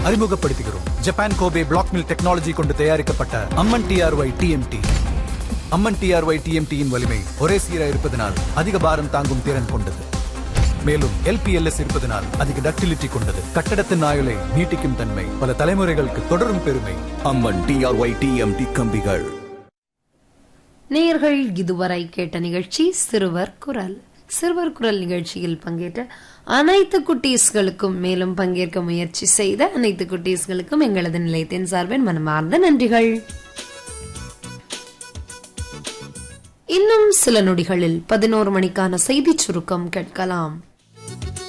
அறிமுகப்படுத்துகிறோம் Japan Kobe black mill technology கொண்டு தயாரிக்கப்பட்ட Amman TRY TMT Amman TRY டிஎம்டியின் வலிமை ஒரே சீராக இருப்பதனால் அதிக பாரம் தாங்கும் திறன் கொண்டது மேலும் எல்பிஎல்எஸ் இருப்பதனால் அதிக டக்டிலிட்டி கொண்டது கட்டடத்தின் ஆயுளை நீட்டிக்கும் தன்மை பல தலைமுறைகளுக்கு தொடரும் பெருமை அம்மன் டிஆர்ஒய் டிஎம்டி கம்பிகள் நேயர்கள் இதுவரை கேட்ட நிகழ்ச்சி சிறுவர் குரல் சிறுவர் குரல் நிகழ்ச்சியில் பங்கேற்ற அனைத்து குட்டீஸ்களுக்கும் மேலும் பங்கேற்க முயற்சி செய்த அனைத்து குட்டீஸ்களுக்கும் எங்களது நிலையத்தின் சார்பில் மனமார்ந்த நன்றிகள் இன்னும் சில நொடிகளில் பதினோரு மணிக்கான செய்திச் சுருக்கம் கேட்கலாம்